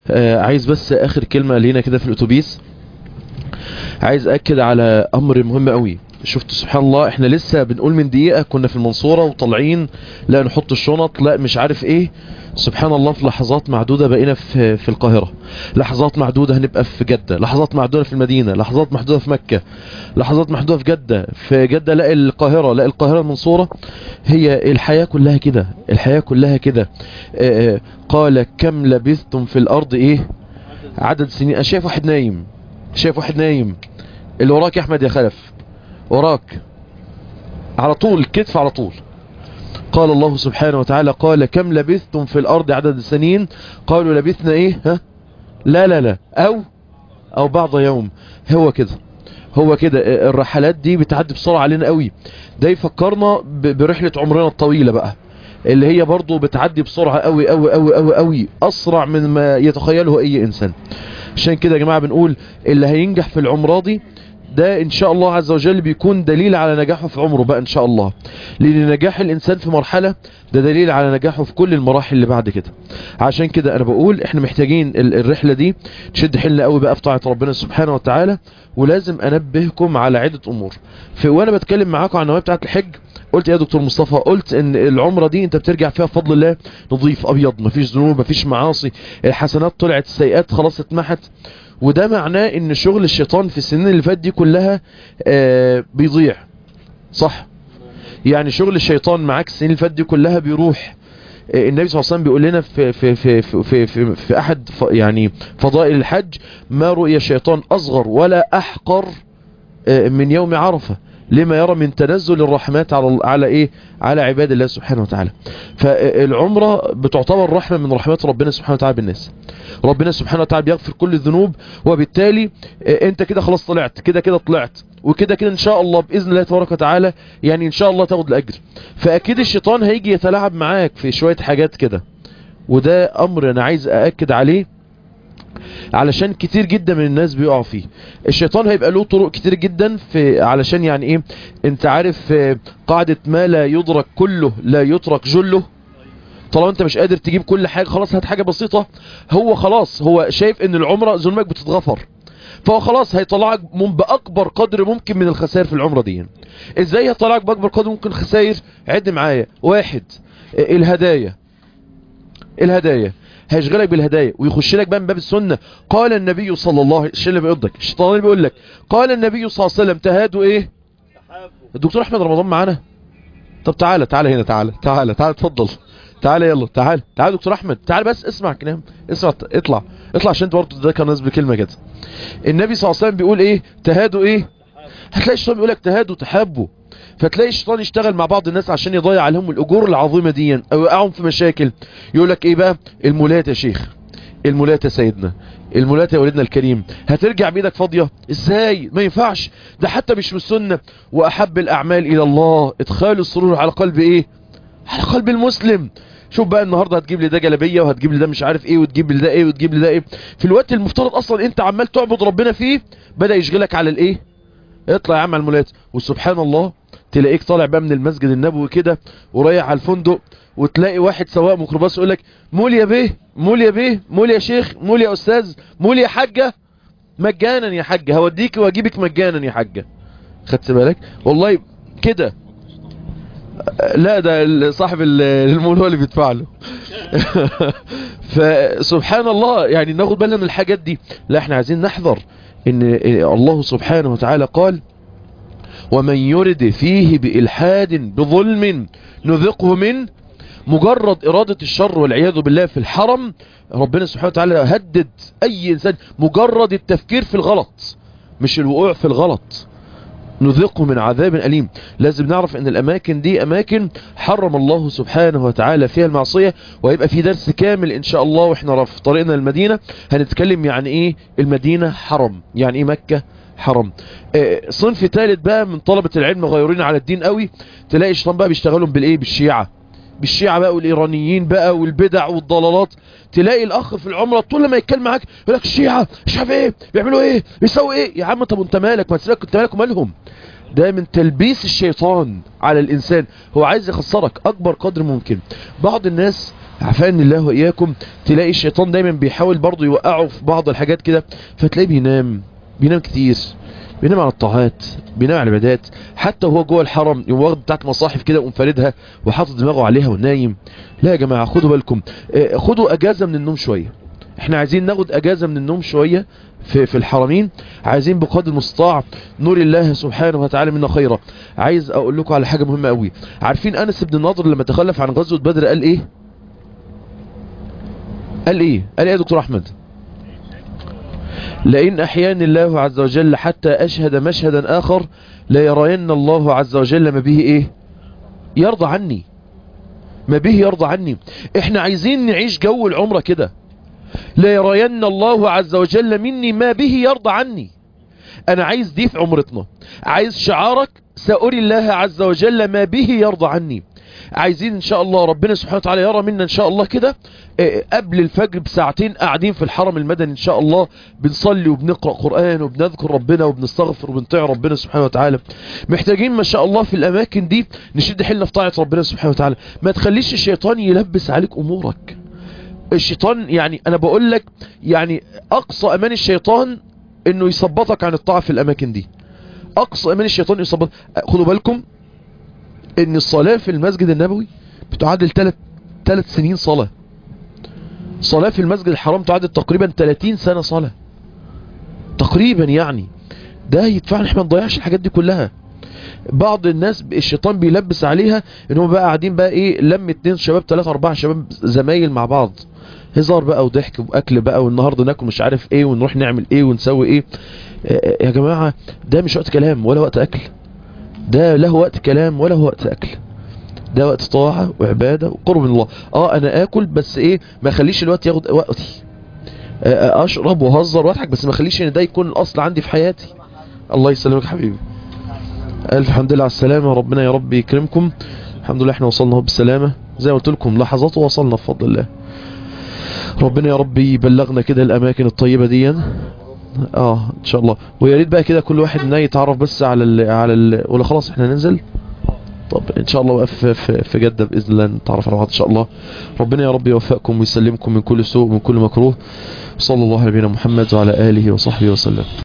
آه عايز بس اخر كلمة لينا كده في الاتوبيس عايز اكد على امر مهم قوي شفت سبحان الله احنا لسه بنقول من دقيقة كنا في المنصورة وطالعين لا نحط الشنط لا مش عارف ايه سبحان الله في لحظات معدودة بقينا في, في القاهرة لحظات معدودة هنبقى في جدة لحظات معدودة في المدينة لحظات محدودة في مكة لحظات محدودة في جدة في جدة لا القاهرة لا القاهرة المنصورة هي الحياة كلها كده الحياة كلها كده آه، قال كم لبثتم في الارض ايه عدد سنين انا شايف واحد نايم شايف واحد نايم اللي وراك يا احمد يا خلف وراك على طول كتف على طول قال الله سبحانه وتعالى قال كم لبثتم في الارض عدد السنين قالوا لبثنا ايه ها لا لا لا او او بعض يوم هو كده هو كده الرحلات دي بتعدي بسرعة علينا قوي ده يفكرنا ب- برحلة عمرنا الطويلة بقى اللي هي برضو بتعدي بسرعة قوي قوي قوي قوي قوي اسرع من ما يتخيله اي انسان عشان كده يا جماعة بنقول اللي هينجح في العمرة دي ده ان شاء الله عز وجل بيكون دليل على نجاحه في عمره بقى ان شاء الله لان نجاح الانسان في مرحلة ده دليل على نجاحه في كل المراحل اللي بعد كده عشان كده انا بقول احنا محتاجين ال- الرحلة دي نشد حيلنا قوي بقى في طاعة ربنا سبحانه وتعالى ولازم انبهكم على عدة امور في وانا بتكلم معاكم عن النوايا بتاعت الحج قلت يا دكتور مصطفى قلت ان العمرة دي انت بترجع فيها بفضل الله نظيف ابيض مفيش ذنوب مفيش معاصي الحسنات طلعت السيئات خلاص اتمحت وده معناه ان شغل الشيطان في السنين اللي فات دي كلها آه بيضيع صح يعني شغل الشيطان معاك السنين اللي فات دي كلها بيروح آه، النبي صلى الله عليه وسلم بيقول لنا في في في في في, في, في احد ف يعني فضائل الحج ما رؤي الشيطان اصغر ولا احقر آه، من يوم عرفه لما يرى من تنزل الرحمات على على ايه على عباد الله سبحانه وتعالى فالعمره بتعتبر رحمه من رحمات ربنا سبحانه وتعالى بالناس ربنا سبحانه وتعالى بيغفر كل الذنوب وبالتالي آه، انت كده خلاص طلعت كده كده طلعت وكده كده ان شاء الله باذن الله تبارك وتعالى يعني ان شاء الله تاخد الاجر فاكيد الشيطان هيجي يتلاعب معاك في شويه حاجات كده وده امر انا عايز ااكد عليه علشان كتير جدا من الناس بيقعوا فيه الشيطان هيبقى له طرق كتير جدا في علشان يعني ايه انت عارف آه، قاعدة ما لا يدرك كله لا يترك جله طالما انت مش قادر تجيب كل حاجة خلاص هات حاجة بسيطة هو خلاص هو شايف ان العمرة ذنوبك بتتغفر فهو خلاص هيطلعك من بأكبر قدر ممكن من الخسائر في العمرة دي ازاي هيطلعك بأكبر قدر ممكن خسائر عد معايا واحد آه، الهدايا الهدايا هيشغلك بالهدايا ويخش لك بقى من باب السنة قال النبي صلى الله عليه وسلم بيقول لك الشيطان اللي بيقول لك قال النبي صلى الله عليه وسلم تهادوا ايه الدكتور احمد رمضان معانا طب تعالى تعالى هنا تعالى تعالى تعالى اتفضل تعالى يلا تعالى تعالى دكتور احمد تعالى بس اسمع كلام اسمع اطلع اطلع عشان انت برضه ده كان ناس بكلمه كده النبي صلى الله عليه وسلم بيقول ايه تهادوا ايه هتلاقي الشيطان بيقول لك تهادوا تحابوا فتلاقي الشيطان يشتغل مع بعض الناس عشان يضيع عليهم الاجور العظيمه دي او يوقعهم في مشاكل يقول لك ايه بقى المولات يا شيخ المولات يا سيدنا المولات يا ولدنا الكريم هترجع بايدك فاضيه ازاي ما ينفعش ده حتى مش من السنه واحب الاعمال الى الله ادخال السرور على قلب ايه على قلب المسلم شوف بقى النهارده هتجيب لي ده جلابيه وهتجيب لي ده مش عارف ايه وتجيب لي ده ايه وتجيب لي ده ايه في الوقت المفترض اصلا انت عمال تعبد ربنا فيه بدا يشغلك على الايه اطلع يا عم على المولات وسبحان الله تلاقيك طالع بقى من المسجد النبوي كده ورايح على الفندق وتلاقي واحد سواق ميكروباص يقول لك مول يا بيه مول يا بيه مول يا شيخ مول يا استاذ مول يا حاجه مجانا يا حاجه هوديك واجيبك مجانا يا حاجه خدت بالك والله كده لا ده صاحب المول هو اللي بيدفع له فسبحان الله يعني ناخد بالنا من الحاجات دي لا احنا عايزين نحذر ان الله سبحانه وتعالى قال ومن يرد فيه بإلحاد بظلم نذقه من مجرد إرادة الشر والعياذ بالله في الحرم ربنا سبحانه وتعالى هدد أي إنسان مجرد التفكير في الغلط مش الوقوع في الغلط نذقه من عذاب أليم لازم نعرف ان الأماكن دي أماكن حرم الله سبحانه وتعالى فيها المعصية وهيبقى في درس كامل إن شاء الله وإحنا في طريقنا المدينة هنتكلم يعني إيه المدينة حرم يعني إيه مكة حرم آه، صنف ثالث بقى من طلبة العلم غيرين على الدين قوي تلاقي الشيطان بقى بيشتغلوا بالايه بالشيعة بالشيعة بقى والايرانيين بقى والبدع والضلالات تلاقي الاخ في العمرة طول ما يتكلم معاك يقول لك الشيعة مش عارف ايه بيعملوا ايه بيسووا ايه يا عم طب انت مالك ما تسيبك انت مالك ومالهم ده من تلبيس الشيطان على الانسان هو عايز يخسرك اكبر قدر ممكن بعض الناس عفان الله واياكم تلاقي الشيطان دايما بيحاول برضه يوقعه في بعض الحاجات كده فتلاقيه بينام بينام كتير بينام على الطاعات بينام على العبادات حتى وهو جوه الحرم يقوم واخد بتاعت مصاحف كده وقوم فاردها وحاطط دماغه عليها ونايم لا يا جماعه خدوا بالكم آه، خدوا اجازه من النوم شويه احنا عايزين ناخد اجازه من النوم شويه في في الحرمين عايزين بقدر المستطاع نور الله سبحانه وتعالى منا خيرا عايز اقول لكم على حاجه مهمه قوي عارفين انس بن النضر لما تخلف عن غزوه بدر قال ايه قال ايه قال ايه يا دكتور احمد لئن احياني الله عز وجل حتى اشهد مشهدا اخر لا يرين الله عز وجل ما به ايه يرضى عني ما به يرضى عني احنا عايزين نعيش جو العمره كده لا يرين الله عز وجل مني ما به يرضى عني انا عايز دي في عمرتنا عايز شعارك سأري الله عز وجل ما به يرضى عني عايزين ان شاء الله ربنا سبحانه وتعالى يرى منا ان شاء الله كده آه، قبل الفجر بساعتين قاعدين في الحرم المدني ان شاء الله بنصلي وبنقرأ قرآن وبنذكر ربنا وبنستغفر وبنطيع ربنا سبحانه وتعالى محتاجين ما شاء الله في الاماكن دي نشد حيلنا في طاعة ربنا سبحانه وتعالى ما تخليش الشيطان يلبس عليك امورك الشيطان يعني انا بقول لك يعني اقصى امان الشيطان انه يثبطك عن الطاعة في الاماكن دي اقصى امان الشيطان يثبط خدوا بالكم ان الصلاة في المسجد النبوي بتعادل ثلاث ثلاث سنين صلاة صلاة في المسجد الحرام تعادل تقريبا 30 سنة صلاة تقريبا يعني ده يدفعنا احنا ما نضيعش الحاجات دي كلها بعض الناس الشيطان بيلبس عليها ان هم بقى قاعدين بقى ايه لم اتنين شباب ثلاثة اربعة شباب زمايل مع بعض هزار بقى وضحك واكل بقى والنهارده ناكل مش عارف ايه ونروح نعمل ايه ونسوي ايه آه، يا جماعة ده مش وقت كلام ولا وقت اكل ده له وقت كلام ولا وقت اكل ده وقت طاعة وعبادة وقرب من الله اه انا اكل بس ايه ما اخليش الوقت ياخد وقتي آه، آه، اشرب واهزر واضحك بس ما اخليش ان ده يكون الاصل عندي في حياتي الله يسلمك حبيبي الف حمد لله على السلامة ربنا يا رب يكرمكم الحمد لله احنا وصلنا بالسلامة زي ما قلت لكم لحظات ووصلنا بفضل الله ربنا يا رب يبلغنا كده الاماكن الطيبة دي اه ان شاء الله ويا ريت بقى كده كل واحد منا يتعرف بس على ال على ال ولا خلاص احنا ننزل طب ان شاء الله بقى في, في, في جدة باذن الله نتعرف على بعض ان شاء الله ربنا يا رب يوفقكم ويسلمكم من كل سوء ومن كل مكروه صلى الله على نبينا محمد وعلى اله وصحبه وسلم